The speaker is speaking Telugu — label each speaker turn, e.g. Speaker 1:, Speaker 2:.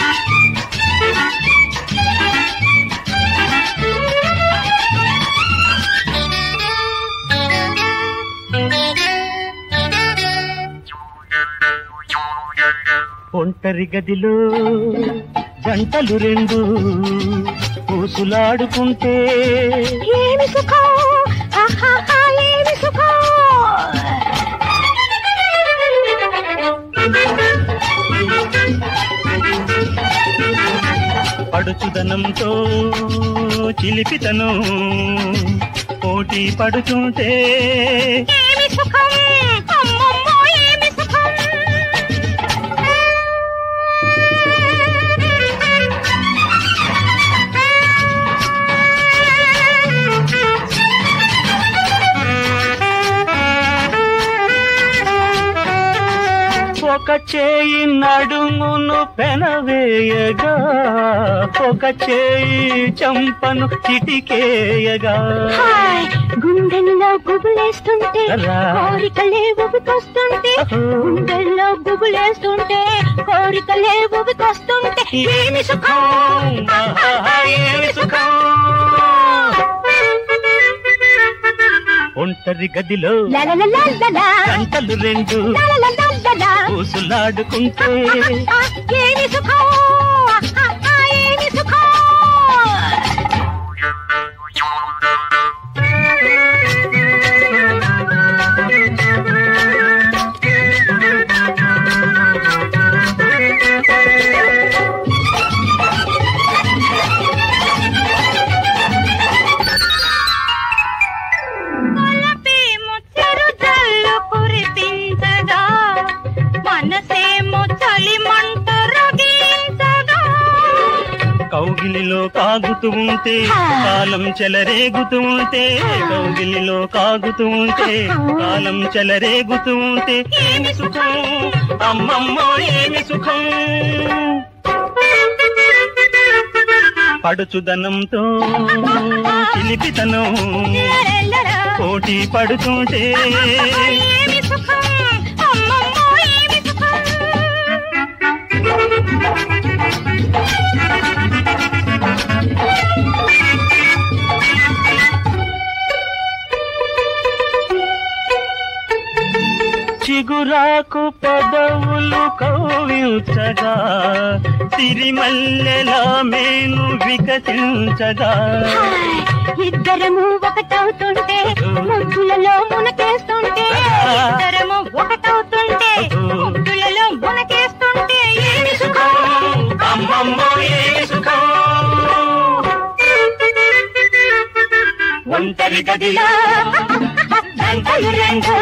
Speaker 1: ఒంటరి గదిలో జంటలు రెండు పూసులాడుకుంటే
Speaker 2: ఏమి సుఖం ఆహాహా, ఏమి సుఖం
Speaker 1: పడుచుదనంతో చిలిపితను పోటీ పడుతుంటే
Speaker 2: ఏమి సుఖం అమ్మమ్మో ఏమి సుఖం
Speaker 1: ఒక చేయి నడుమును పెనవేయగా ఒక చేయి చంపను చిటికేయగా
Speaker 2: హాయ్ గుండెల్లో గుబులేస్తుంటే
Speaker 1: అలా.
Speaker 2: కోరికలే ఉబికొస్తుంటే గుండెల్లో గుబులేస్తుంటే కోరికలే ఉబికొస్తుంటే
Speaker 1: ఏమి సుఖం ఆహాహా, ఏమి సుఖం ఒంటరి గదిలో
Speaker 2: లలలలలలా,
Speaker 1: గంటలు రెండు
Speaker 2: లలలలలలా.
Speaker 1: పూసులాడుకుంటే
Speaker 2: ఆ, ఏమి సుఖం ఆహాహా, ఏమి సుఖం తలపేమో చెరుజల్లు కురిపించగా మనసేమో చలి మంట రగిలించగా
Speaker 1: కౌగిలిలో కాగుతూ ఉంటే కాలం చెలరేగుతూ ఉంటే కౌగిలిలో కాగుతూ ఉంటే కాలం చెలరేగుతూ ఉంటే ఏమి సుఖం అమ్మమ్మో ఏమి సుఖం పడుచుదనంతో చిలిపితనం
Speaker 2: లలలలా.
Speaker 1: పోటీ పడుతుంటే
Speaker 2: ఏమి సుఖం అమ్మమ్మో ఏమి సుఖం
Speaker 1: చిగురాకు పెదవులు కౌవించగా సిరిమల్లెలా మేను వికసించగా
Speaker 2: హాయ్, ఇద్దరము ఒకటవుతుంటే ముద్దులలో మునకేస్తుంటే ఇద్దరము ఒకటవుతుంటే ముద్దులలో మునకేస్తుంటే ఏమి సుఖం
Speaker 1: అమ్మమ్మో ఏమి సుఖం ఒంటరి గదిలో
Speaker 2: గంటలు రెండు